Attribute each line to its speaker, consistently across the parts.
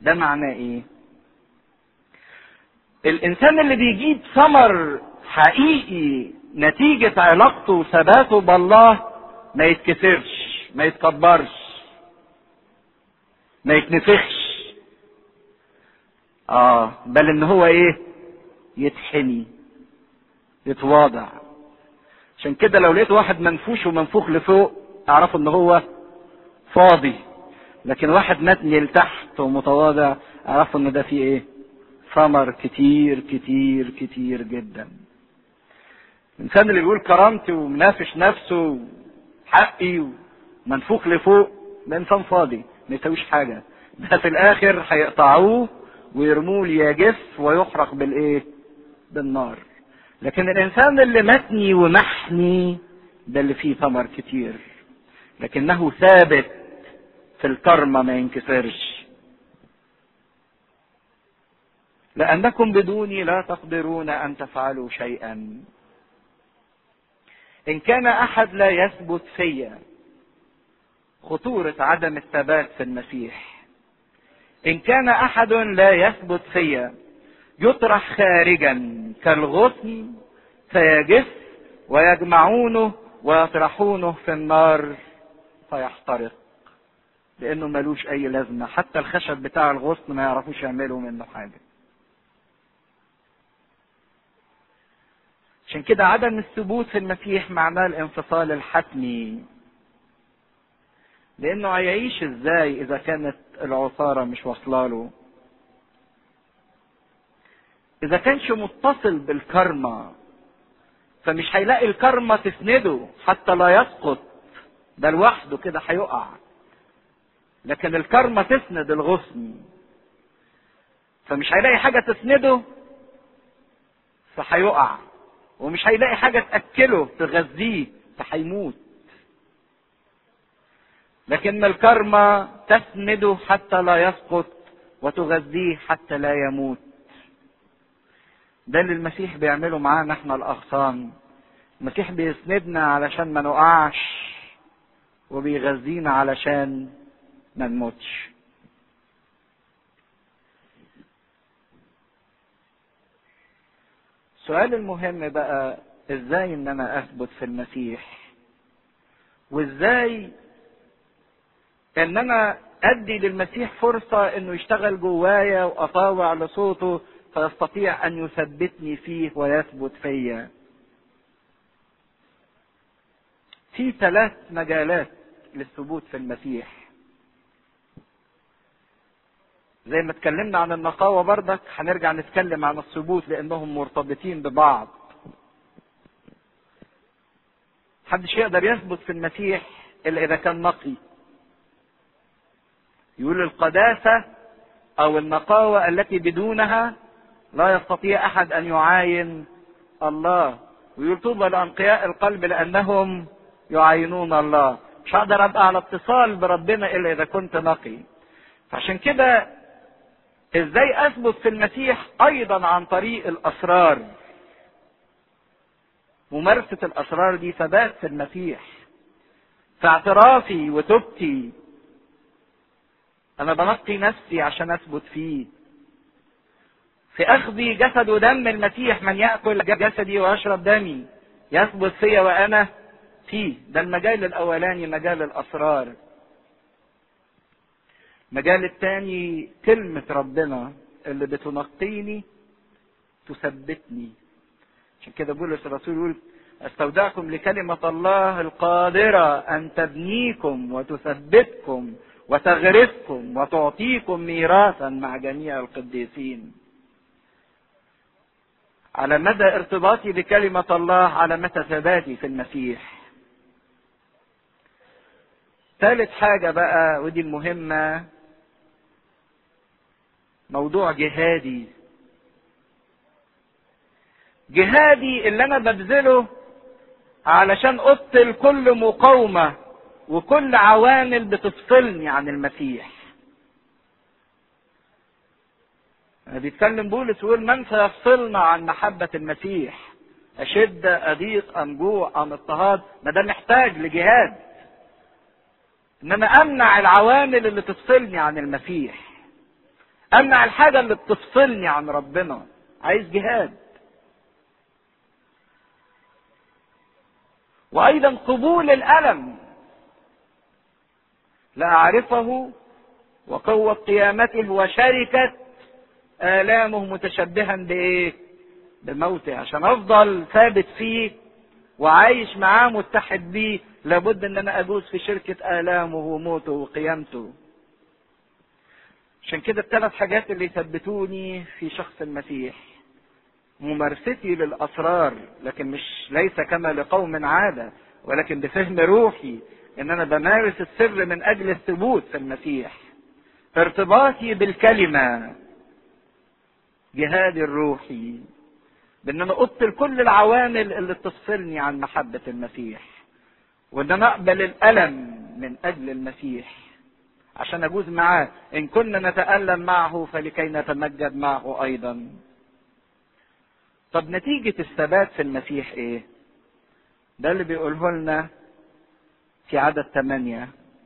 Speaker 1: ده معناه ايه الانسان اللي بيجيب ثمر حقيقي نتيجة علاقته وثباته بالله ما يتكسرش ما يتكبرش ما يتنفخش اه بل ان هو ايه يتحني يتواضع عشان كده لو لقيت واحد منفوش ومنفوخ لفوق اعرفوا ان هو فاضي لكن واحد متني لتحت ومتواضع اعرفوا ان ده فيه ايه ثمر كتير كتير كتير جدا الانسان اللي بيقول كرامتي ومنافش نفسه حقي ومنفوخ لفوق ده انسان فاضي ما يسويش حاجه ده في الاخر هيقطعوه ويرموه ليجف ويحرق بالايه بالنار لكن الانسان اللي متني ومحني ده اللي فيه ثمر كتير لكنه ثابت في الكرمة ما ينكسرش لأنكم بدوني لا تقدرون أن تفعلوا شيئا إن كان أحد لا يثبت فيا خطورة عدم الثبات في المسيح إن كان أحد لا يثبت فيا يطرح خارجا كالغصن فيجف ويجمعونه ويطرحونه في النار فيحترق لانه ملوش اي لازمه حتى الخشب بتاع الغصن ما يعرفوش يعملوا منه حاجه عشان كده عدم الثبوت في المسيح معناه الانفصال الحتمي لانه هيعيش ازاي اذا كانت العصاره مش واصله له اذا كانش متصل بالكرمة فمش هيلاقي الكرمة تسنده حتى لا يسقط ده لوحده كده هيقع لكن الكرمة تسند الغصن فمش هيلاقي حاجة تسنده فهيقع ومش هيلاقي حاجة تأكله تغذيه فهيموت لكن الكرمة تسنده حتى لا يسقط وتغذيه حتى لا يموت ده اللي المسيح بيعمله معانا احنا الاغصان المسيح بيسندنا علشان ما نقعش وبيغذينا علشان ما نموتش السؤال المهم بقى ازاي ان انا اثبت في المسيح وازاي ان انا ادي للمسيح فرصة انه يشتغل جوايا واطاوع لصوته فيستطيع ان يثبتني فيه ويثبت فيا في ثلاث مجالات للثبوت في المسيح زي ما اتكلمنا عن النقاوة بردك هنرجع نتكلم عن الثبوت لانهم مرتبطين ببعض محدش يقدر يثبت في المسيح الا اذا كان نقي يقول القداسة او النقاوة التي بدونها لا يستطيع احد ان يعاين الله ويقول طوبى لانقياء القلب لانهم يعاينون الله مش هقدر ابقى على اتصال بربنا الا اذا كنت نقي فعشان كده ازاي اثبت في المسيح ايضا عن طريق الاسرار ممارسة الاسرار دي ثبات في المسيح في اعترافي وتوبتي انا بنقي نفسي عشان اثبت فيه في اخذي جسد ودم المسيح من ياكل جسدي ويشرب دمي يثبت فيا وانا فيه ده المجال الاولاني مجال الاسرار المجال الثاني كلمة ربنا اللي بتنقيني تثبتني عشان كده بولس الرسول يقول استودعكم لكلمة الله القادرة أن تبنيكم وتثبتكم وتغرسكم وتعطيكم ميراثا مع جميع القديسين على مدى ارتباطي بكلمة الله على مدى ثباتي في المسيح ثالث حاجة بقى ودي المهمة موضوع جهادي جهادي اللي انا ببذله علشان ابطل كل مقاومة وكل عوامل بتفصلني عن المسيح بيتكلم بولس ويقول من سيفصلنا عن محبة المسيح أشد أضيق أم جوع أم اضطهاد ما ده محتاج لجهاد إن أنا أمنع العوامل اللي تفصلني عن المسيح امنع الحاجه اللي بتفصلني عن ربنا عايز جهاد وايضا قبول الالم لا اعرفه وقوه قيامته وشركه الامه متشبها بايه بموته عشان افضل ثابت فيه وعايش معاه متحد بيه لابد ان انا اجوز في شركه الامه وموته وقيامته عشان كده الثلاث حاجات اللي يثبتوني في شخص المسيح ممارستي للاسرار لكن مش ليس كما لقوم عاده ولكن بفهم روحي ان انا بمارس السر من اجل الثبوت في المسيح ارتباطي بالكلمه جهادي الروحي بان انا ابطل كل العوامل اللي تفصلني عن محبه المسيح وان انا اقبل الالم من اجل المسيح عشان اجوز معاه ان كنا نتالم معه فلكي نتمجد معه ايضا طب نتيجة الثبات في المسيح ايه؟ ده اللي بيقوله لنا في عدد ثمانية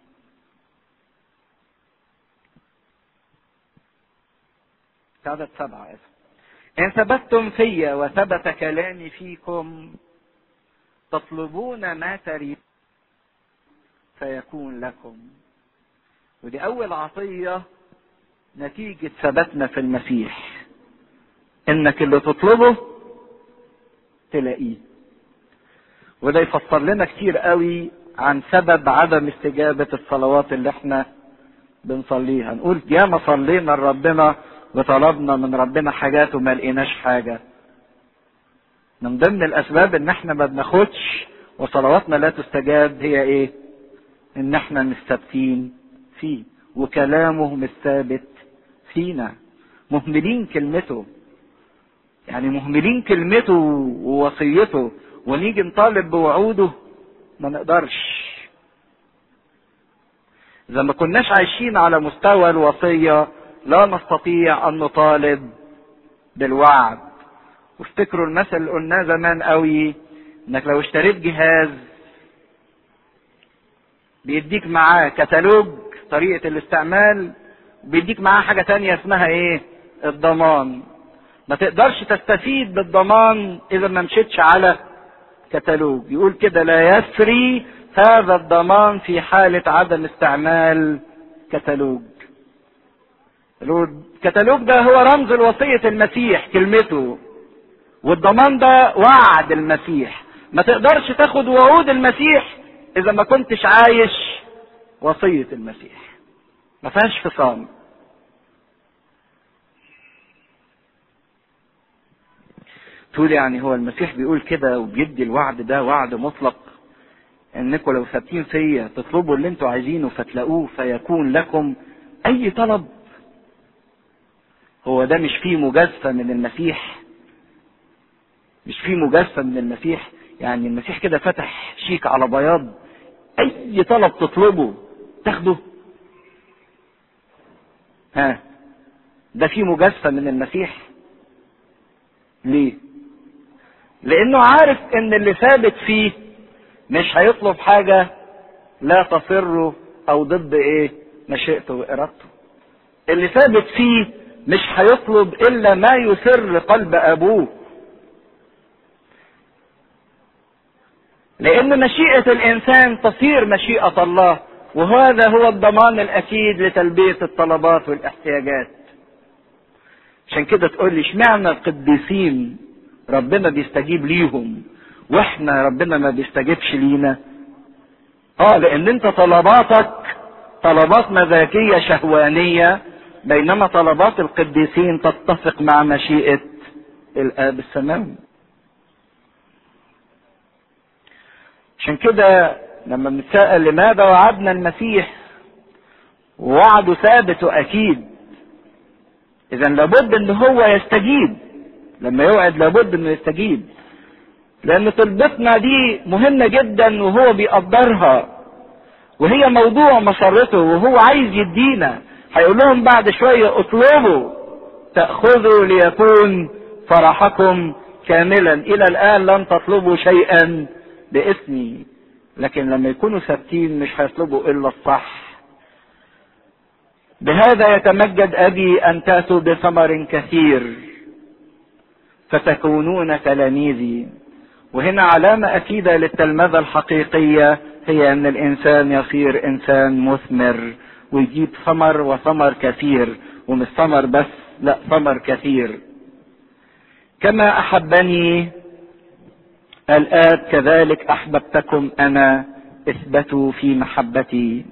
Speaker 1: في عدد سبعة اسف إن ثبتتم في وثبت كلامي فيكم تطلبون ما تريد فيكون لكم ودي أول عطية نتيجة ثباتنا في المسيح إنك اللي تطلبه تلاقيه وده يفسر لنا كتير قوي عن سبب عدم استجابة الصلوات اللي احنا بنصليها نقول ياما صلينا لربنا وطلبنا من ربنا حاجات وما لقيناش حاجة من ضمن الاسباب ان احنا ما بناخدش وصلواتنا لا تستجاب هي ايه ان احنا مش ثابتين فيه وكلامه مش ثابت فينا مهملين كلمته يعني مهملين كلمته ووصيته ونيجي نطالب بوعوده ما نقدرش اذا ما كناش عايشين على مستوى الوصيه لا نستطيع ان نطالب بالوعد وافتكروا المثل اللي قلناه زمان قوي انك لو اشتريت جهاز بيديك معاه كتالوج طريقة الاستعمال بيديك معاه حاجة تانية اسمها ايه الضمان ما تقدرش تستفيد بالضمان اذا ما مشيتش على كتالوج يقول كده لا يسري هذا الضمان في حالة عدم استعمال كتالوج الكتالوج ده هو رمز الوصية المسيح كلمته والضمان ده وعد المسيح ما تقدرش تاخد وعود المسيح اذا ما كنتش عايش وصية المسيح ما فيهاش فصام تقول يعني هو المسيح بيقول كده وبيدي الوعد ده وعد مطلق انكم لو ثابتين فيا تطلبوا اللي انتوا عايزينه فتلاقوه فيكون لكم اي طلب هو ده مش فيه مجازفة من المسيح مش فيه مجازفة من المسيح يعني المسيح كده فتح شيك على بياض اي طلب تطلبه تاخده ها ده فيه مجازفة من المسيح ليه لانه عارف ان اللي ثابت فيه مش هيطلب حاجة لا تسره او ضد ايه مشيئته وارادته اللي ثابت فيه مش هيطلب الا ما يسر قلب ابوه لان مشيئة الانسان تصير مشيئة الله وهذا هو الضمان الاكيد لتلبية الطلبات والاحتياجات عشان كده تقول لي اشمعنى القديسين ربنا بيستجيب ليهم واحنا ربنا ما بيستجيبش لينا اه لان انت طلباتك طلبات مزاجية شهوانية بينما طلبات القديسين تتفق مع مشيئة الآب السماوي عشان كده لما بنتساءل لماذا وعدنا المسيح ووعده ثابت وأكيد إذا لابد إن هو يستجيب لما يوعد لابد إنه يستجيب لأن طلبتنا دي مهمة جدا وهو بيقدرها وهي موضوع مسرته وهو عايز يدينا هيقول لهم بعد شوية اطلبوا تأخذوا ليكون فرحكم كاملا إلى الآن لم تطلبوا شيئا باسمي لكن لما يكونوا ثابتين مش هيطلبوا إلا الصح بهذا يتمجد ابي ان تاتوا بثمر كثير فتكونون تلاميذي وهنا علامة أكيدة للتلمذة الحقيقية هي أن الإنسان يصير إنسان مثمر ويجيب ثمر وثمر كثير ومش ثمر بس لا ثمر كثير كما أحبني الآب كذلك أحببتكم أنا اثبتوا في محبتي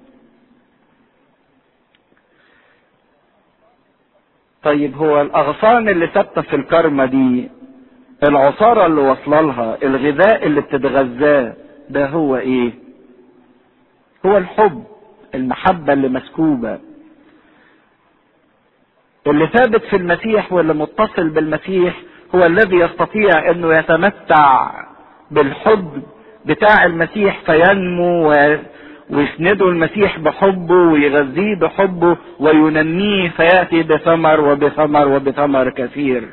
Speaker 1: طيب هو الأغصان اللي ثابتة في الكرمة دي العصارة اللي واصلة لها الغذاء اللي بتتغذاه ده هو ايه هو الحب المحبة اللي مسكوبة اللي ثابت في المسيح واللي متصل بالمسيح هو الذي يستطيع انه يتمتع بالحب بتاع المسيح فينمو ويسنده المسيح بحبه ويغذيه بحبه وينميه فياتي بثمر وبثمر وبثمر كثير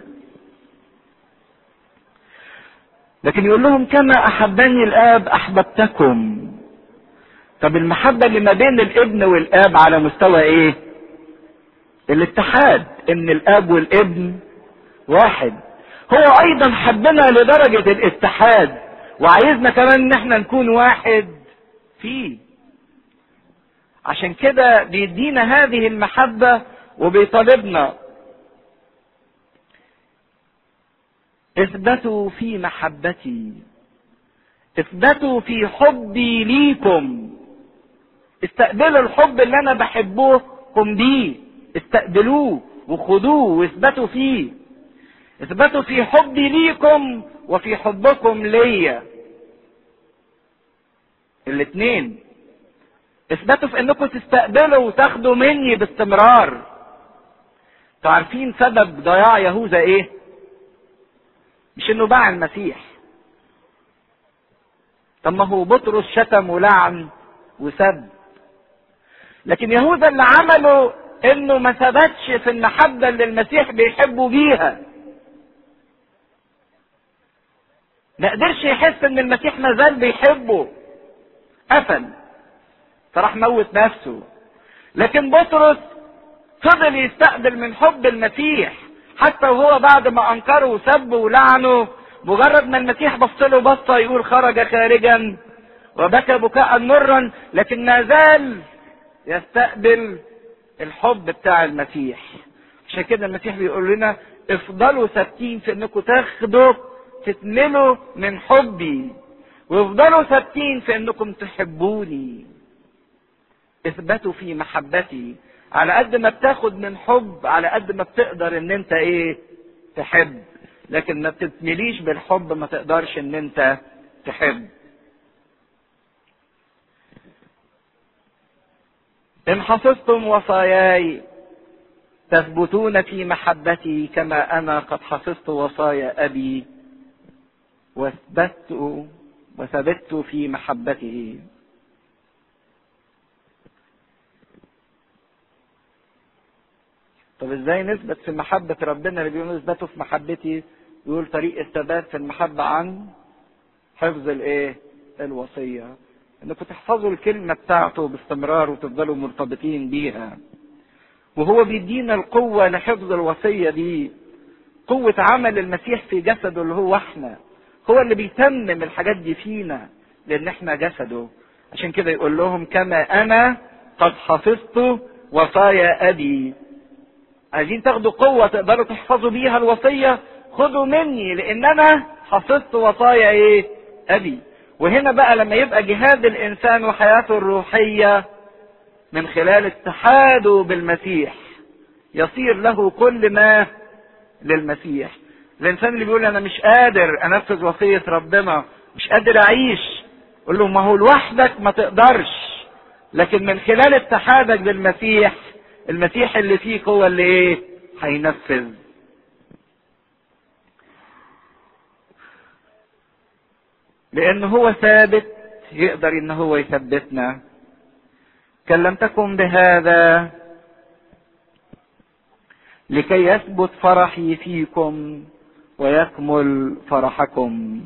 Speaker 1: لكن يقول لهم كما احبني الاب احببتكم طب المحبه اللي ما بين الابن والاب على مستوى ايه الاتحاد ان الاب والابن واحد هو ايضا حبنا لدرجه الاتحاد وعايزنا كمان ان احنا نكون واحد فيه عشان كده بيدينا هذه المحبه وبيطالبنا اثبتوا في محبتي اثبتوا في حبي ليكم استقبلوا الحب اللي انا بحبكم بيه استقبلوه وخدوه واثبتوا فيه اثبتوا في حبي ليكم وفي حبكم ليا الاثنين اثبتوا في انكم تستقبلوا وتاخدوا مني باستمرار تعرفين سبب ضياع يهوذا ايه مش انه باع المسيح طب ما هو بطرس شتم ولعن وسب لكن يهوذا اللي عمله انه ما ثبتش في المحبه اللي المسيح بيحبه بيها ما قدرش يحس ان المسيح ما زال بيحبه قفل فراح موت نفسه لكن بطرس فضل يستقبل من حب المسيح حتى وهو بعد ما انكره وسبه ولعنه مجرد ما المسيح بص له بصه يقول خرج خارجا وبكى بكاء مرا لكن ما زال يستقبل الحب بتاع المسيح عشان كده المسيح بيقول لنا افضلوا ثابتين في انكم تاخدوا تتملوا من حبي وافضلوا ثابتين في انكم تحبوني اثبتوا في محبتي على قد ما بتاخد من حب على قد ما بتقدر ان انت ايه تحب لكن ما تتمليش بالحب ما تقدرش ان انت تحب ان حفظتم وصاياي تثبتون في محبتي كما انا قد حفظت وصايا ابي واثبت وثبت في محبته طب ازاي نثبت في محبة ربنا اللي بيقول اثبتوا في محبتي يقول طريق الثبات في المحبة عن حفظ الايه الوصية انكم تحفظوا الكلمة بتاعته باستمرار وتفضلوا مرتبطين بيها وهو بيدينا القوة لحفظ الوصية دي قوة عمل المسيح في جسده اللي هو احنا هو اللي بيتمم الحاجات دي فينا لان احنا جسده عشان كده يقول لهم كما انا قد حفظت وصايا ابي عايزين تاخدوا قوة تقدروا تحفظوا بيها الوصية خدوا مني لان انا حفظت وصايا ايه ابي وهنا بقى لما يبقى جهاد الانسان وحياته الروحية من خلال اتحاده بالمسيح يصير له كل ما للمسيح الانسان اللي بيقول انا مش قادر انفذ وصية ربنا مش قادر اعيش قول له ما هو لوحدك ما تقدرش لكن من خلال اتحادك بالمسيح المسيح اللي فيك هو اللي ايه هينفذ لان هو ثابت يقدر ان هو يثبتنا كلمتكم بهذا لكي يثبت فرحي فيكم ويكمل فرحكم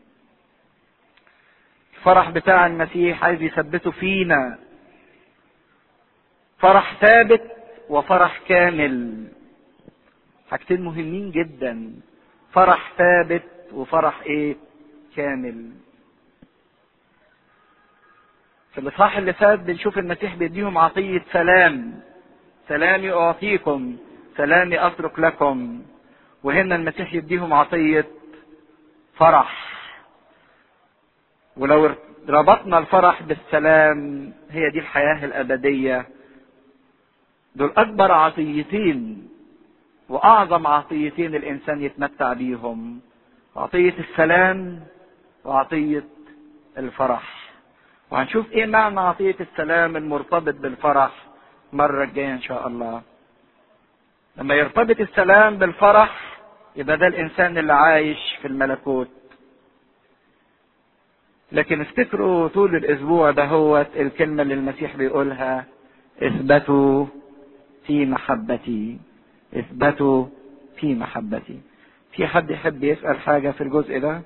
Speaker 1: الفرح بتاع المسيح عايز يثبته فينا فرح ثابت وفرح كامل حاجتين مهمين جدا فرح ثابت وفرح ايه كامل في الاصحاح اللي فات بنشوف المسيح بيديهم عطية سلام سلامي اعطيكم سلامي اترك لكم وهنا المسيح يديهم عطية فرح ولو ربطنا الفرح بالسلام هي دي الحياة الأبدية دول أكبر عطيتين وأعظم عطيتين الإنسان يتمتع بيهم عطية السلام وعطية الفرح وهنشوف إيه معنى عطية السلام المرتبط بالفرح مرة الجاية إن شاء الله لما يرتبط السلام بالفرح يبقى ده الإنسان اللي عايش في الملكوت لكن افتكروا طول الاسبوع ده هو الكلمة اللي المسيح بيقولها اثبتوا في محبتي اثبتوا في محبتي في حد يحب يسأل حاجة في الجزء ده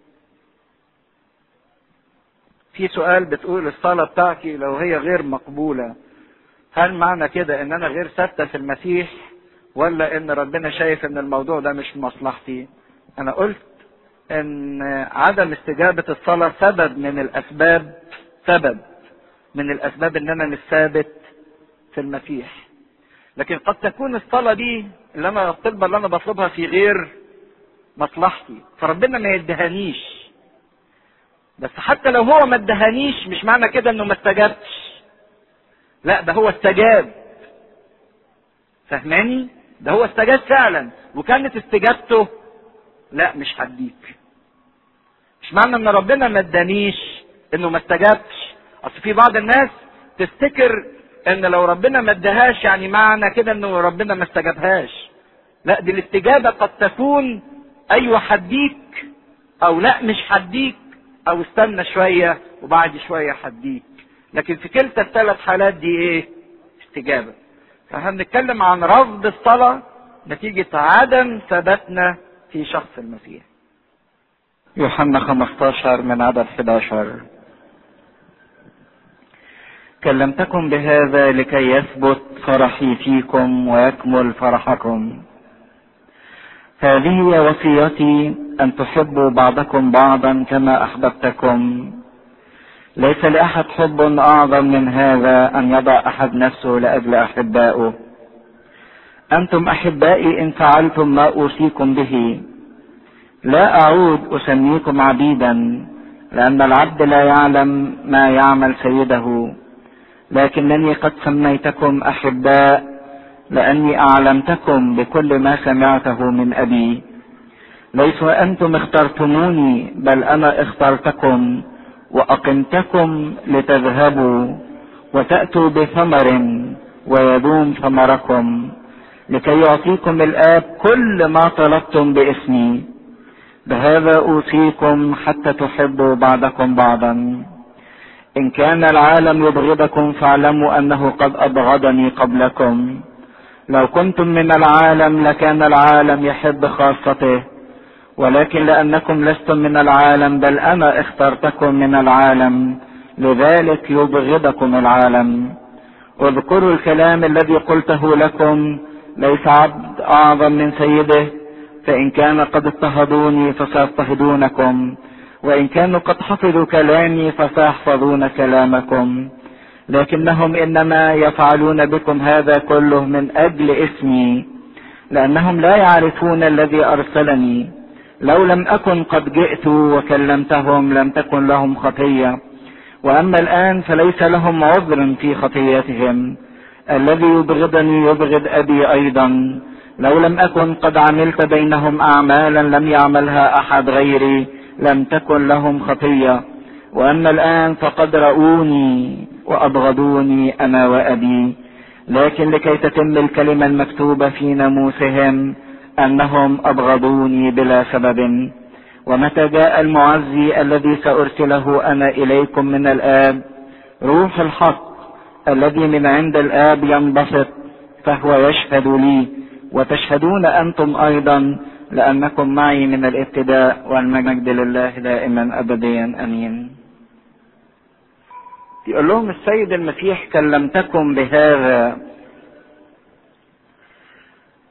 Speaker 1: في سؤال بتقول الصلاة بتاعتي لو هي غير مقبولة هل معنى كده ان انا غير ثابتة في المسيح ولا ان ربنا شايف ان الموضوع ده مش مصلحتي انا قلت ان عدم استجابة الصلاة سبب من الاسباب سبب من الاسباب ان انا مش ثابت في المسيح لكن قد تكون الصلاة دي اللي انا الطلبة اللي انا بطلبها في غير مصلحتي فربنا ما يدهنيش بس حتى لو هو ما ادهنيش مش معنى كده انه ما استجابش لا ده هو استجاب فهماني ده هو استجاب فعلا وكانت استجابته لا مش هديك مش معنى ان ربنا ما ادانيش انه ما استجابش اصل في بعض الناس تفتكر ان لو ربنا ما اداهاش يعني معنى كده انه ربنا ما استجابهاش لا دي الاستجابه قد تكون ايوه هديك او لا مش هديك او استنى شويه وبعد شويه هديك لكن في كلتا الثلاث حالات دي ايه استجابه فاحنا بنتكلم عن رفض الصلاه نتيجه عدم ثباتنا في شخص المسيح يوحنا 15 من عدد 11 كلمتكم بهذا لكي يثبت فرحي فيكم ويكمل فرحكم هذه هي وصيتي ان تحبوا بعضكم بعضا كما احببتكم ليس لاحد حب اعظم من هذا ان يضع احد نفسه لاجل احبائه انتم احبائي ان فعلتم ما اوصيكم به لا اعود اسميكم عبيدا لان العبد لا يعلم ما يعمل سيده لكنني قد سميتكم احباء لاني اعلمتكم بكل ما سمعته من ابي ليس انتم اخترتموني بل انا اخترتكم واقمتكم لتذهبوا وتاتوا بثمر ويدوم ثمركم لكي يعطيكم الاب كل ما طلبتم باسمي بهذا اوصيكم حتى تحبوا بعضكم بعضا ان كان العالم يبغضكم فاعلموا انه قد ابغضني قبلكم لو كنتم من العالم لكان العالم يحب خاصته ولكن لانكم لستم من العالم بل انا اخترتكم من العالم لذلك يبغضكم العالم اذكروا الكلام الذي قلته لكم ليس عبد اعظم من سيده فان كان قد اضطهدوني فسيضطهدونكم وان كانوا قد حفظوا كلامي فسيحفظون كلامكم لكنهم انما يفعلون بكم هذا كله من اجل اسمي لانهم لا يعرفون الذي ارسلني لو لم اكن قد جئت وكلمتهم لم تكن لهم خطيه واما الان فليس لهم عذر في خطيتهم الذي يبغضني يبغض ابي ايضا لو لم اكن قد عملت بينهم اعمالا لم يعملها احد غيري لم تكن لهم خطيه واما الان فقد راوني وابغضوني انا وابي لكن لكي تتم الكلمه المكتوبه في ناموسهم انهم ابغضوني بلا سبب ومتى جاء المعزي الذي سارسله انا اليكم من الاب روح الحق الذي من عند الاب ينبسط فهو يشهد لي وتشهدون انتم ايضا لانكم معي من الابتداء والمجد لله دائما ابديا امين يقول لهم السيد المسيح كلمتكم بهذا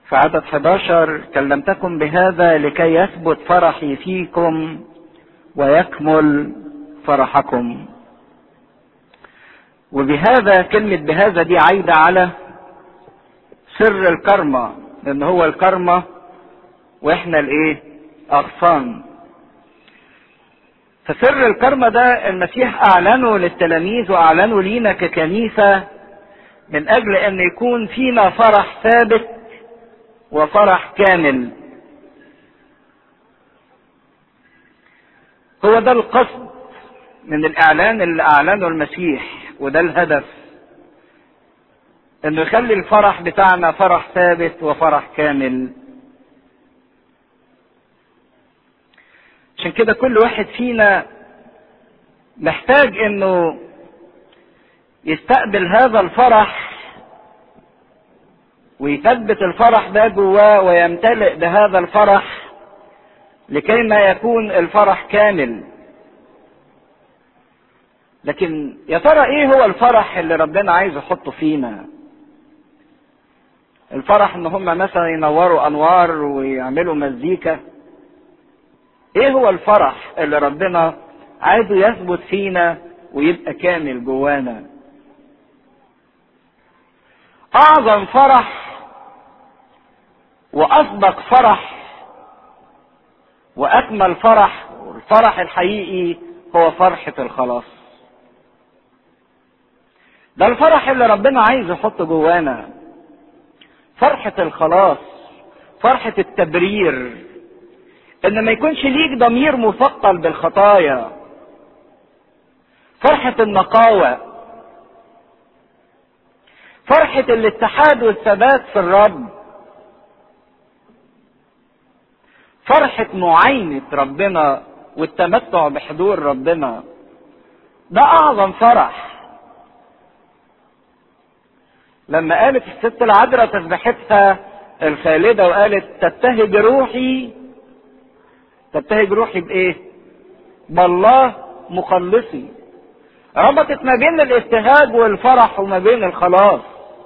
Speaker 1: في عدد 11 كلمتكم بهذا لكي يثبت فرحي فيكم ويكمل فرحكم وبهذا كلمة بهذا دي عايدة على سر الكرمة لأن هو الكرمة وإحنا الإيه؟ أغصان فسر الكرمة ده المسيح أعلنه للتلاميذ وأعلنه لينا ككنيسة من أجل أن يكون فينا فرح ثابت وفرح كامل هو ده القصد من الإعلان اللي أعلنه المسيح وده الهدف انه يخلي الفرح بتاعنا فرح ثابت وفرح كامل عشان كده كل واحد فينا محتاج انه يستقبل هذا الفرح ويثبت الفرح ده جواه ويمتلئ بهذا الفرح لكي ما يكون الفرح كامل لكن يا ترى ايه هو الفرح اللي ربنا عايز يحطه فينا الفرح ان هم مثلا ينوروا انوار ويعملوا مزيكا ايه هو الفرح اللي ربنا عايزه يثبت فينا ويبقى كامل جوانا اعظم فرح واصدق فرح واكمل فرح والفرح الحقيقي هو فرحة الخلاص ده الفرح اللي ربنا عايز يحطه جوانا فرحة الخلاص فرحة التبرير ان ما يكونش ليك ضمير مثقل بالخطايا فرحة النقاوة فرحة الاتحاد والثبات في الرب فرحة معاينة ربنا والتمتع بحضور ربنا ده اعظم فرح لما قالت الست العذراء تسبحتها الخالدة وقالت تبتهج روحي تبتهج روحي بايه بالله مخلصي ربطت ما بين الابتهاج والفرح وما بين الخلاص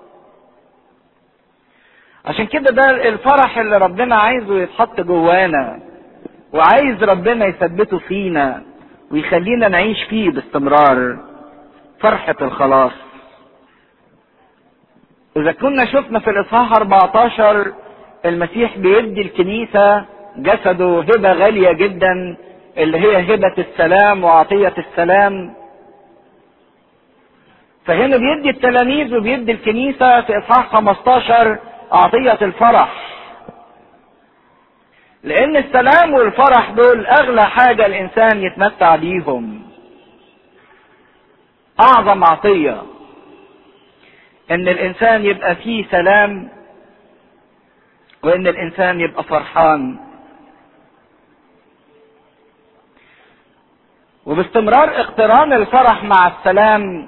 Speaker 1: عشان كده ده الفرح اللي ربنا عايزه يتحط جوانا وعايز ربنا يثبته فينا ويخلينا نعيش فيه باستمرار فرحة الخلاص إذا كنا شفنا في الإصحاح 14 المسيح بيدي الكنيسة جسده هبة غالية جدا اللي هي هبة السلام وعطية السلام فهنا بيدي التلاميذ وبيدي الكنيسة في إصحاح 15 عطية الفرح لأن السلام والفرح دول أغلى حاجة الإنسان يتمتع بيهم أعظم عطية إن الإنسان يبقى فيه سلام وإن الإنسان يبقى فرحان وباستمرار اقتران الفرح مع السلام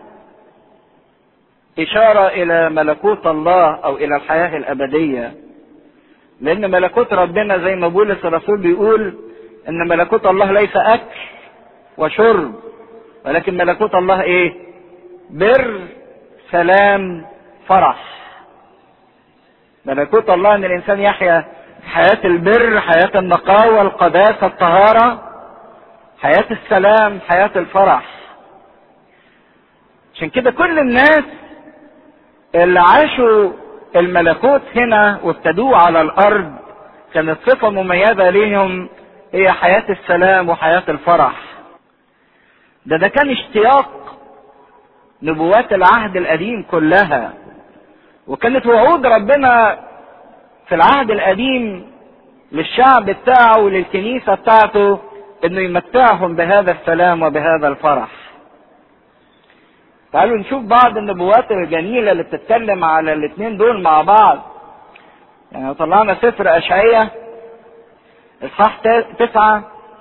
Speaker 1: إشارة إلى ملكوت الله أو إلى الحياة الأبدية لأن ملكوت ربنا زي ما بولس الرسول بيقول إن ملكوت الله ليس أكل وشرب ولكن ملكوت الله إيه؟ بر سلام فرح ملكوت الله إن الإنسان يحيا حياة البر حياة النقاوة القداسة الطهارة حياة السلام حياة الفرح عشان كده كل الناس اللي عاشوا الملكوت هنا وابتدوه على الارض كانت صفة مميزة ليهم هي حياة السلام وحياة الفرح ده ده كان اشتياق نبوات العهد القديم كلها وكانت وعود ربنا في العهد القديم للشعب بتاعه وللكنيسة بتاعته انه يمتعهم بهذا السلام وبهذا الفرح تعالوا نشوف بعض النبوات الجميله اللي بتتكلم على الاثنين دول مع بعض يعني طلعنا سفر اشعياء اصحاح تسعة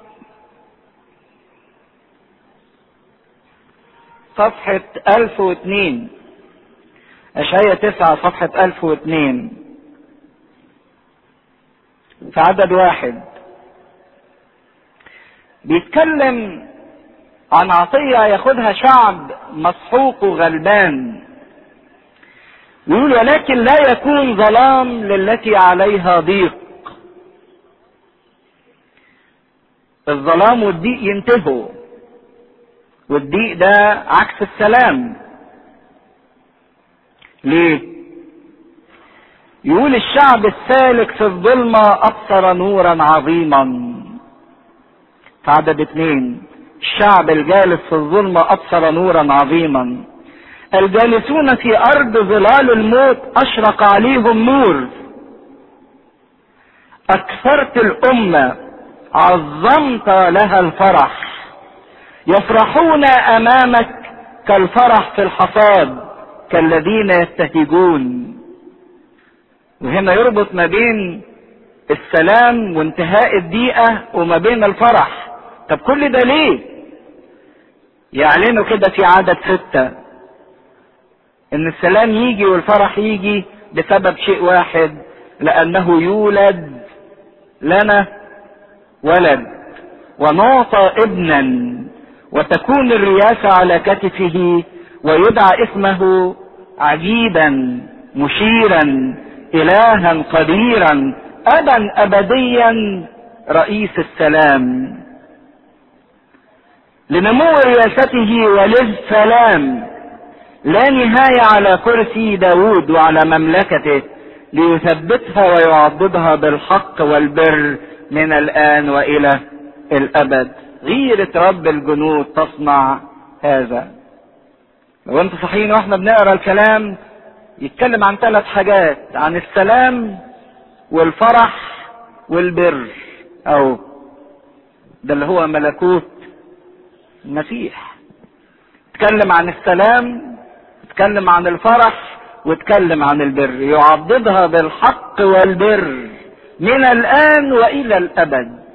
Speaker 1: صفحة ألف واثنين أشعياء تسعة صفحة ألف واثنين في عدد واحد بيتكلم عن عطية ياخدها شعب مسحوق وغلبان يقول ولكن لا يكون ظلام للتي عليها ضيق الظلام والضيق ينتهوا والضيق ده عكس السلام ليه يقول الشعب السالك في الظلمة أبصر نورا عظيما في عدد اثنين الشعب الجالس في الظلمة أبصر نورا عظيما الجالسون في أرض ظلال الموت أشرق عليهم نور أكثرت الأمة عظمت لها الفرح يفرحون أمامك كالفرح في الحصاد كالذين يبتهجون وهنا يربط ما بين السلام وانتهاء الضيقة وما بين الفرح طب كل ده ليه يعلنوا كده في عدد ستة ان السلام يجي والفرح يجي بسبب شيء واحد لانه يولد لنا ولد ونعطى ابنا وتكون الرياسة على كتفه ويدعى اسمه عجيبا مشيرا الها قديرا ابا ابديا رئيس السلام لنمو رياسته وللسلام لا نهاية على كرسي داود وعلى مملكته ليثبتها ويعضدها بالحق والبر من الآن وإلى الأبد غيرة رب الجنود تصنع هذا لو انتوا صحيين واحنا بنقرا الكلام يتكلم عن ثلاث حاجات عن السلام والفرح والبر او ده اللي هو ملكوت المسيح اتكلم عن السلام اتكلم عن الفرح واتكلم عن البر يعضدها بالحق والبر من الان والى الابد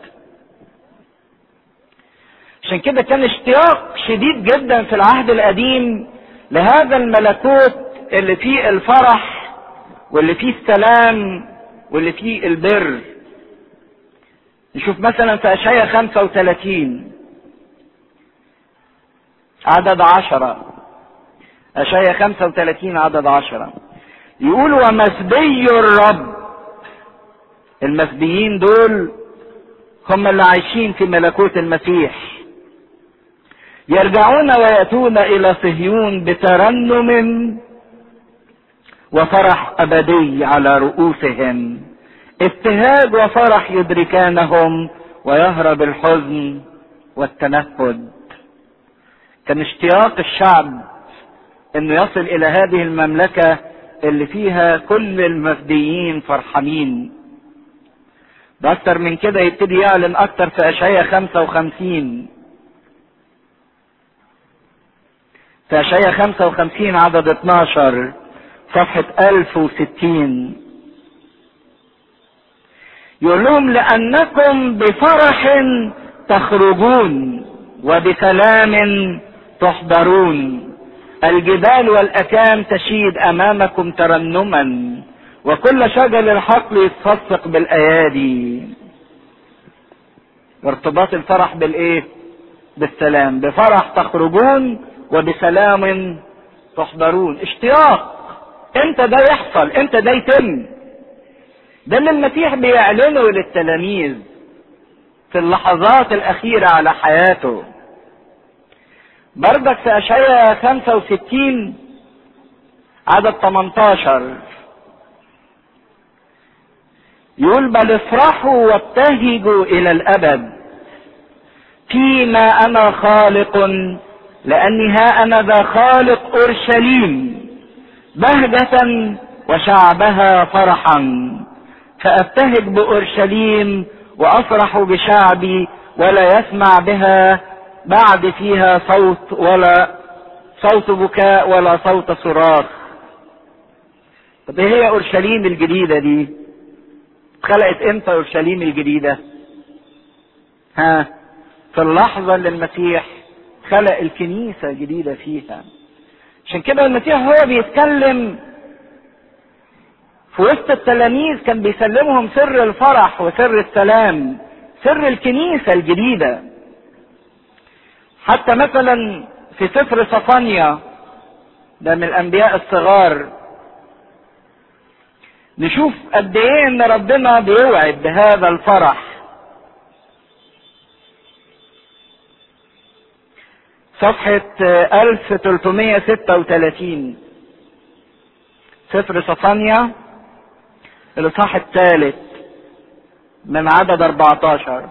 Speaker 1: عشان كده كان اشتياق شديد جدا في العهد القديم لهذا الملكوت اللي فيه الفرح واللي فيه السلام واللي فيه البر نشوف مثلا في اشعياء 35 عدد عشرة اشعياء 35 عدد عشرة يقول ومسبي الرب المسبيين دول هم اللي عايشين في ملكوت المسيح يرجعون وياتون الى صهيون بترنم وفرح ابدي على رؤوسهم ابتهاج وفرح يدركانهم ويهرب الحزن والتنهد كان اشتياق الشعب انه يصل الى هذه المملكه اللي فيها كل المفديين فرحانين بأكتر من كده يبتدي يعلن أكتر في أشعياء 55 في أشعياء 55 عدد 12 صفحة 1060 يقول لهم لأنكم بفرح تخرجون وبسلام تحضرون الجبال والأكام تشيد أمامكم ترنما وكل شجر الحقل يتصفق بالأيادي ارتباط الفرح بالإيه؟ بالسلام بفرح تخرجون وبسلام تحضرون اشتياق امتى ده يحصل امتى ده يتم ده اللي المسيح بيعلنه للتلاميذ في اللحظات الأخيرة على حياته بردك في أشعياء 65 عدد 18 يقول بل افرحوا وابتهجوا إلى الأبد فيما أنا خالق لأني ها أنا ذا خالق أورشليم بهجة وشعبها فرحا فأبتهج بأورشليم وأفرح بشعبي ولا يسمع بها بعد فيها صوت ولا صوت بكاء ولا صوت صراخ طب ايه هي اورشليم الجديده دي اتخلقت امتى اورشليم الجديده ها في اللحظه اللي المسيح خلق الكنيسه الجديده فيها عشان كده المسيح هو بيتكلم في وسط التلاميذ كان بيسلمهم سر الفرح وسر السلام سر الكنيسه الجديده حتى مثلا في سفر صفانيا ده من الانبياء الصغار نشوف قد ايه ان ربنا بيوعد بهذا الفرح صفحة 1336 سفر صفانيا الإصحاح الثالث من عدد 14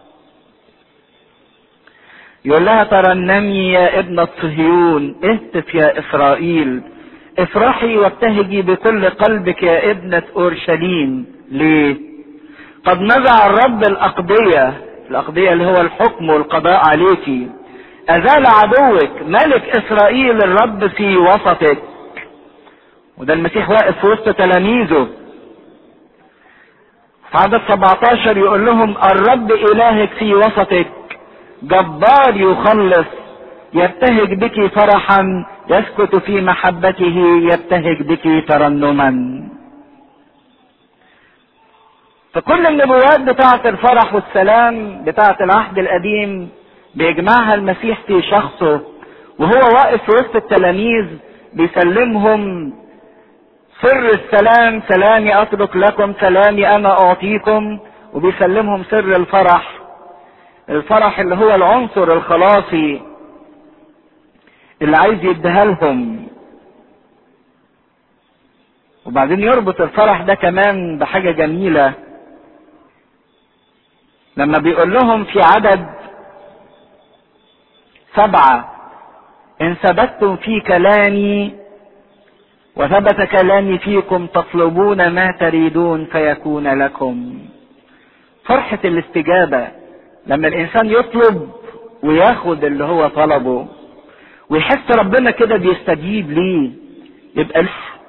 Speaker 1: يقول لها ترنمي يا ابنة صهيون اهتف يا إسرائيل افرحي وابتهجي بكل قلبك يا ابنة أورشليم ليه؟ قد نزع الرب الأقضية الأقضية اللي هو الحكم والقضاء عليكي أزال عدوك ملك إسرائيل الرب في وسطك وده المسيح واقف في وسط تلاميذه في عدد 17 يقول لهم الرب إلهك في وسطك جبار يخلص يبتهج بك فرحا يسكت في محبته يبتهج بك ترنما فكل النبوات بتاعة الفرح والسلام بتاعة العهد القديم بيجمعها المسيح في شخصه وهو واقف في وسط التلاميذ بيسلمهم سر السلام سلامي اترك لكم سلامي انا اعطيكم وبيسلمهم سر الفرح الفرح اللي هو العنصر الخلاصي اللي عايز يديها لهم وبعدين يربط الفرح ده كمان بحاجة جميلة لما بيقول لهم في عدد سبعة إن ثبتتم في كلامي وثبت كلامي فيكم تطلبون ما تريدون فيكون لكم فرحة الاستجابة لما الإنسان يطلب وياخد اللي هو طلبه ويحس ربنا كده بيستجيب ليه يبقى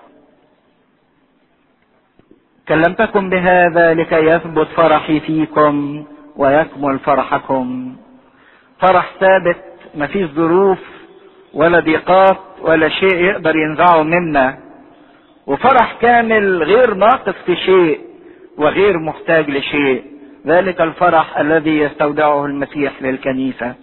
Speaker 1: كلمتكم بهذا لكي يثبت فرحي فيكم ويكمل فرحكم فرح ثابت مفيش ظروف ولا ضيقات ولا شيء يقدر ينزعه منا وفرح كامل غير ناقص في شيء وغير محتاج لشيء ذلك الفرح الذي يستودعه المسيح للكنيسة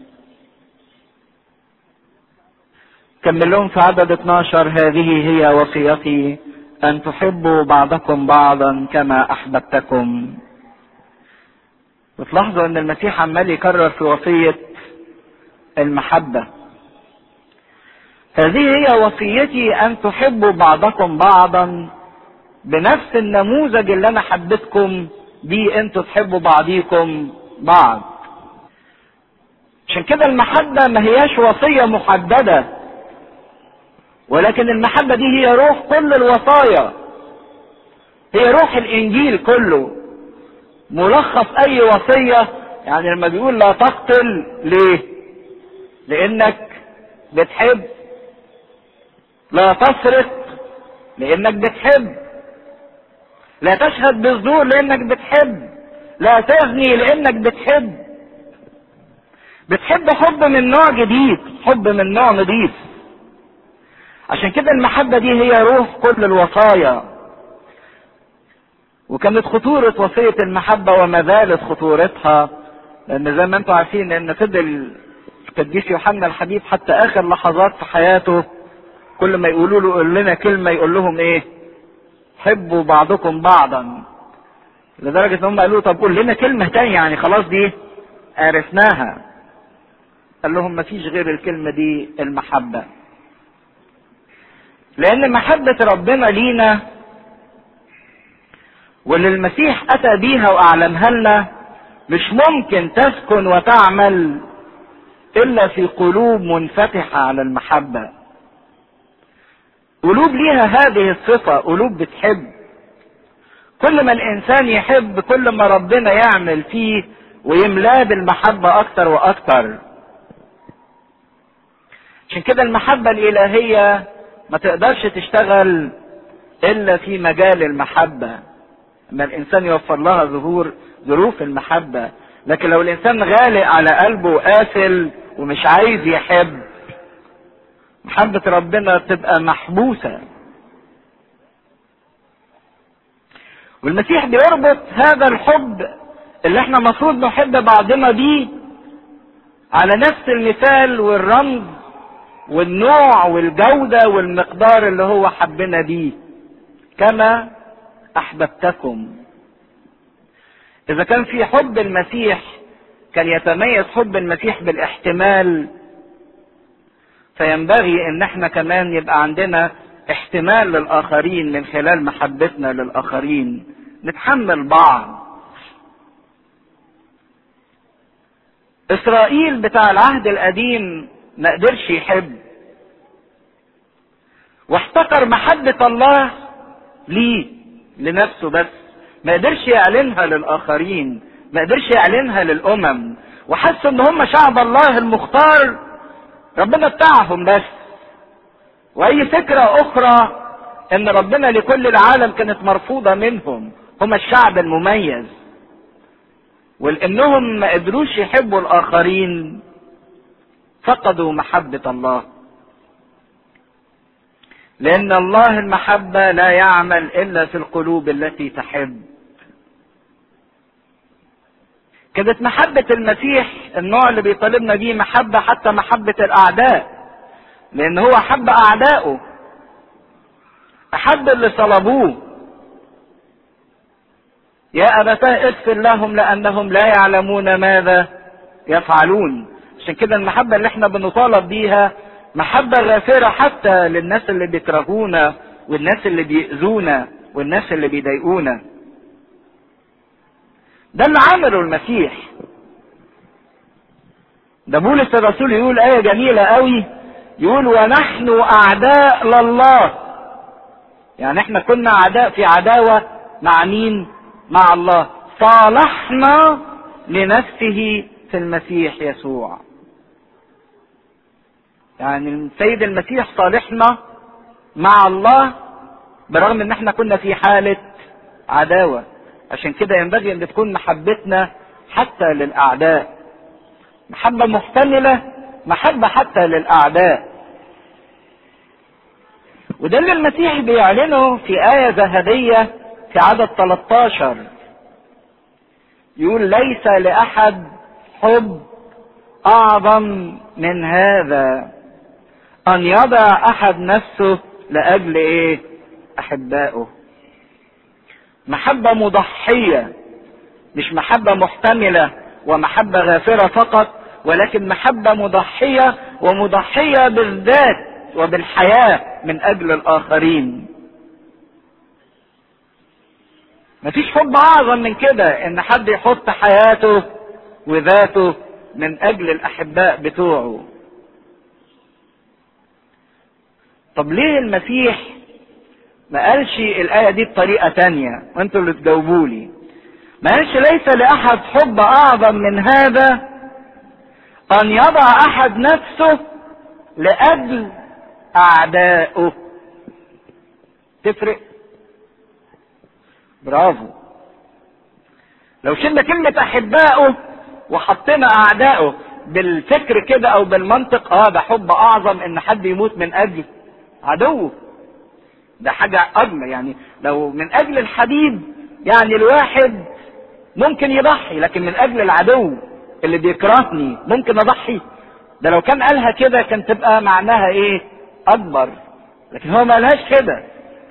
Speaker 1: كمل لهم في عدد 12 هذه هي وصيتي أن تحبوا بعضكم بعضا كما أحببتكم وتلاحظوا أن المسيح عمال يكرر في وصية المحبة هذه هي وصيتي أن تحبوا بعضكم بعضا بنفس النموذج اللي أنا حبيتكم بيه أنتوا تحبوا بعضيكم بعض عشان كده المحبة ما هياش وصية محددة ولكن المحبة دي هي روح كل الوصايا هي روح الإنجيل كله ملخص أي وصية يعني لما بيقول لا تقتل ليه؟ لأنك بتحب لا تسرق لأنك بتحب لا تشهد بالزور لأنك بتحب لا تزني لأنك بتحب بتحب حب من نوع جديد حب من نوع نضيف عشان كده المحبة دي هي روح كل الوصايا وكانت خطورة وصية المحبة وما زالت خطورتها لأن زي ما انتم عارفين إن فضل القديس يوحنا الحبيب حتى آخر لحظات في حياته كل ما يقولوا له قول لنا كلمة يقول لهم إيه؟ حبوا بعضكم بعضا لدرجة إن هم قالوا طب قول لنا كلمة تانية يعني خلاص دي عرفناها قال لهم مفيش غير الكلمة دي المحبة لأن محبة ربنا لينا واللي المسيح أتى بيها وأعلمها لنا مش ممكن تسكن وتعمل إلا في قلوب منفتحة على المحبة قلوب ليها هذه الصفة قلوب بتحب كل ما الإنسان يحب كل ما ربنا يعمل فيه ويملاه بالمحبة أكتر وأكتر عشان كده المحبة الإلهية ما تقدرش تشتغل الا في مجال المحبه اما الانسان يوفر لها ظهور ظروف المحبه لكن لو الانسان غالق على قلبه وقافل ومش عايز يحب محبه ربنا تبقى محبوسه والمسيح بيربط هذا الحب اللي احنا المفروض نحب بعضنا بيه على نفس المثال والرمز والنوع والجودة والمقدار اللي هو حبنا بيه كما احببتكم اذا كان في حب المسيح كان يتميز حب المسيح بالاحتمال فينبغي ان احنا كمان يبقى عندنا احتمال للاخرين من خلال محبتنا للاخرين نتحمل بعض اسرائيل بتاع العهد القديم ما قدرش يحب واحتقر محبة الله ليه لنفسه بس ما قدرش يعلنها للآخرين ما قدرش يعلنها للأمم وحس ان هم شعب الله المختار ربنا بتاعهم بس واي فكرة اخرى ان ربنا لكل العالم كانت مرفوضة منهم هم الشعب المميز ولانهم ما قدروش يحبوا الاخرين فقدوا محبة الله لان الله المحبة لا يعمل الا في القلوب التي تحب كانت محبة المسيح النوع اللي بيطالبنا بيه محبة حتى محبة الاعداء لان هو حب اعدائه احب اللي صلبوه يا ابتاه اغفر لهم لانهم لا يعلمون ماذا يفعلون عشان كده المحبه اللي احنا بنطالب بيها محبه غافره حتى للناس اللي بيكرهونا والناس اللي بيأذونا والناس اللي بيضايقونا ده اللي عمله المسيح ده بولس الرسول يقول آية جميلة قوي يقول ونحن أعداء لله يعني احنا كنا أعداء في عداوة مع مين؟ مع الله صالحنا لنفسه في المسيح يسوع يعني السيد المسيح صالحنا مع الله برغم ان احنا كنا في حالة عداوة عشان كده ينبغي ان تكون محبتنا حتى للاعداء محبة محتملة محبة حتى للاعداء وده اللي المسيح بيعلنه في آية ذهبية في عدد 13 يقول ليس لأحد حب أعظم من هذا أن يضع أحد نفسه لأجل إيه؟ أحبائه. محبة مضحية مش محبة محتملة ومحبة غافرة فقط ولكن محبة مضحية ومضحية بالذات وبالحياة من أجل الآخرين. مفيش حب اعظم من كده ان حد يحط حياته وذاته من اجل الاحباء بتوعه طب ليه المسيح ما قالش الآية دي بطريقة تانية وانتوا اللي تجاوبوا لي ما قالش ليس لأحد حب أعظم من هذا أن يضع أحد نفسه لأجل أعدائه تفرق برافو لو شلنا كلمة أحبائه وحطينا أعدائه بالفكر كده أو بالمنطق اه ده حب أعظم إن حد يموت من أجل عدوه ده حاجة أجمل يعني لو من أجل الحبيب يعني الواحد ممكن يضحي لكن من أجل العدو اللي بيكرهني ممكن أضحي ده لو كان قالها كده كان تبقى معناها إيه أكبر لكن هو ما قالهاش كده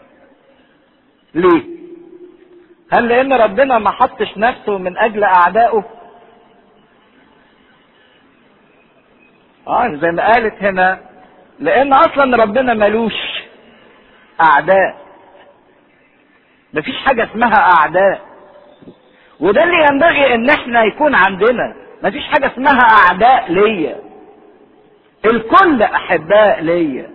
Speaker 1: ليه؟ هل لان ربنا ما حطش نفسه من اجل اعدائه اه زي ما قالت هنا لان اصلا ربنا ملوش اعداء مفيش حاجه اسمها اعداء وده اللي ينبغي ان احنا يكون عندنا مفيش حاجه اسمها اعداء ليا الكل احباء ليا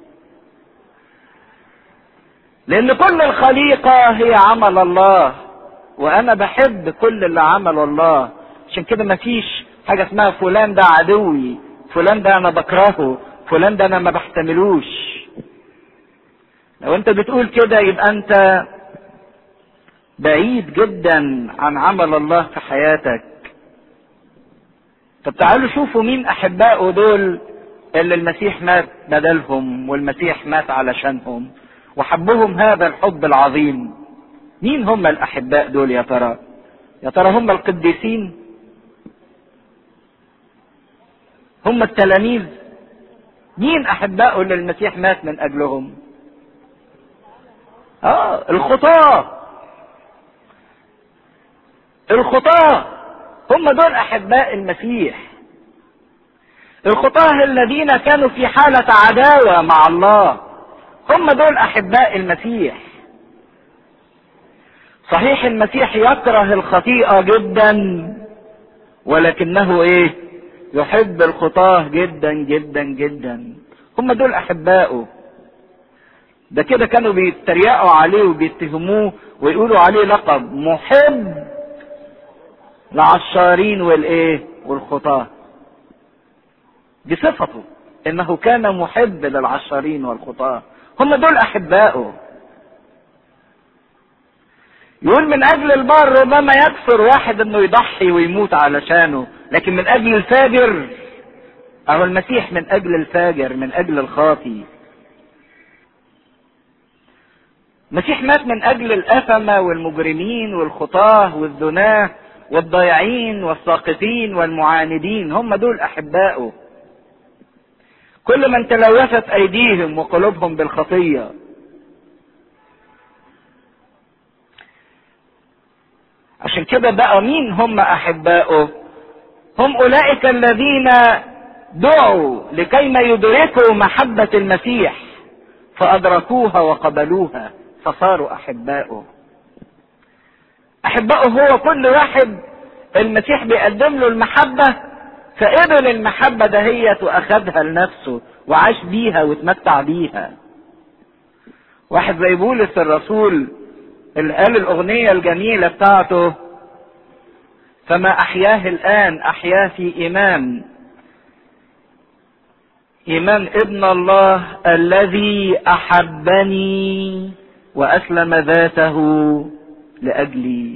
Speaker 1: لان كل الخليقة هي عمل الله وانا بحب كل اللي عمل الله عشان كده مفيش حاجة اسمها فلان ده عدوي فلان ده انا بكرهه فلان ده انا ما بحتملوش لو انت بتقول كده يبقى انت بعيد جدا عن عمل الله في حياتك طب تعالوا شوفوا مين احبائه دول اللي المسيح مات بدلهم والمسيح مات علشانهم وحبهم هذا الحب العظيم مين هم الاحباء دول يا ترى يا ترى هم القديسين هم التلاميذ مين احبائه اللي المسيح مات من اجلهم اه الخطاة الخطاة هم دول احباء المسيح الخطاة الذين كانوا في حالة عداوة مع الله هم دول احباء المسيح صحيح المسيح يكره الخطيئة جدا ولكنه ايه يحب الخطاة جدا جدا جدا هم دول احبائه ده كده كانوا بيتريقوا عليه وبيتهموه ويقولوا عليه لقب محب العشارين والايه والخطاة دي صفته انه كان محب للعشارين والخطاة هم دول احبائه يقول من اجل البر ربما يكثر واحد انه يضحي ويموت علشانه لكن من اجل الفاجر اهو المسيح من اجل الفاجر من اجل الخاطي المسيح مات من اجل الاثمة والمجرمين والخطاة والزناه والضايعين والساقطين والمعاندين هم دول احبائه كل من تلوثت ايديهم وقلوبهم بالخطيه عشان كده بقى مين هم احبائه هم اولئك الذين دعوا لكيما يدركوا محبة المسيح فادركوها وقبلوها فصاروا احبائه احبائه هو كل واحد المسيح بيقدم له المحبة فقبل المحبة دهيت واخدها لنفسه وعاش بيها واتمتع بيها واحد زي بولس الرسول اللي قال الاغنية الجميلة بتاعته فما احياه الان احياه في ايمان ايمان ابن الله الذي احبني واسلم ذاته لاجلي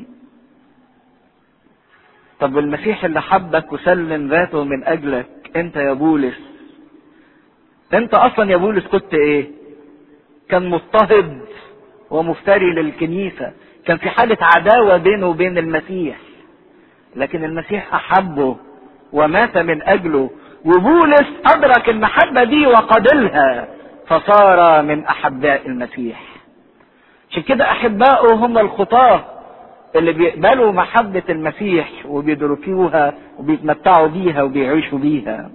Speaker 1: طب المسيح اللي حبك وسلم ذاته من اجلك انت يا بولس انت اصلا يا بولس كنت ايه كان مضطهد ومفتري للكنيسة كان في حالة عداوة بينه وبين المسيح لكن المسيح أحبه ومات من أجله وبولس أدرك المحبة دي وقبلها فصار من أحباء المسيح عشان كده أحباؤه هم الخطاة اللي بيقبلوا محبة المسيح وبيدركوها وبيتمتعوا بيها وبيعيشوا بيها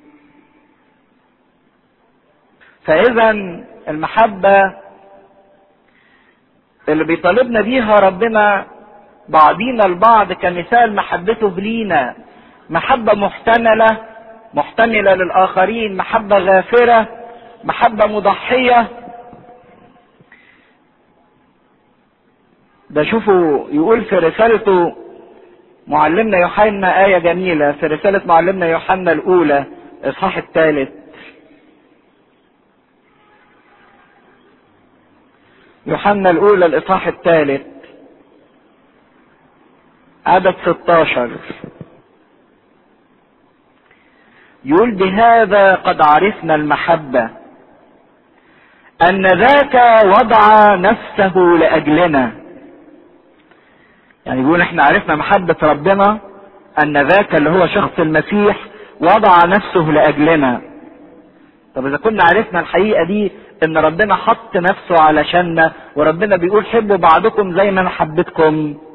Speaker 1: فإذا المحبة اللي بيطالبنا بيها ربنا بعضينا البعض كمثال محبته لينا محبة محتملة محتملة للآخرين محبة غافرة محبة مضحية ده شوفوا يقول في رسالته معلمنا يوحنا آية جميلة في رسالة معلمنا يوحنا الأولى إصحاح الثالث يوحنا الأولى الإصحاح الثالث عدد 16 يقول بهذا قد عرفنا المحبة أن ذاك وضع نفسه لأجلنا يعني يقول احنا عرفنا محبة ربنا أن ذاك اللي هو شخص المسيح وضع نفسه لأجلنا طب إذا كنا عرفنا الحقيقة دي ان ربنا حط نفسه علشاننا وربنا بيقول حبوا بعضكم زي ما انا حبيتكم